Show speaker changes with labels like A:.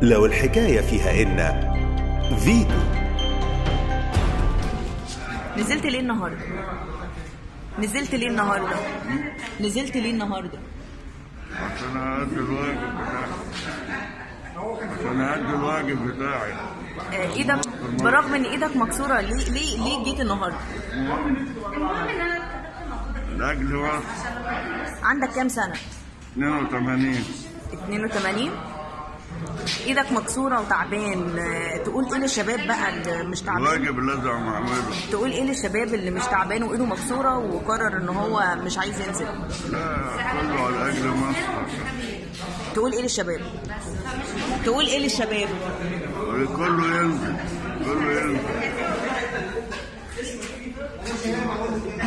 A: لو الحكاية فيها إن فيتو
B: نزلت ليه النهارده؟ نزلت ليه النهارده؟ نزلت ليه النهارده؟
C: عشان أأدي الواجب بتاعي عشان أأدي الواجب بتاعي
B: آه، ايدك برغم ان ايدك مكسوره ليه ليه ليه جيت النهارده؟
C: لأجل مصر
B: عندك كام سنه؟
C: 82
B: 82 ايدك مكسوره وتعبان آه، تقول ايه للشباب بقى اللي مش تعبان؟
C: الواجب اللي لازم أعمله
B: تقول ايه للشباب اللي مش تعبان وايده مكسوره وقرر ان هو مش عايز ينزل؟
C: لا كله على أجل مصر
B: تقول ايه للشباب؟ تقول ايه للشباب؟
C: كله ينزل كله ينزل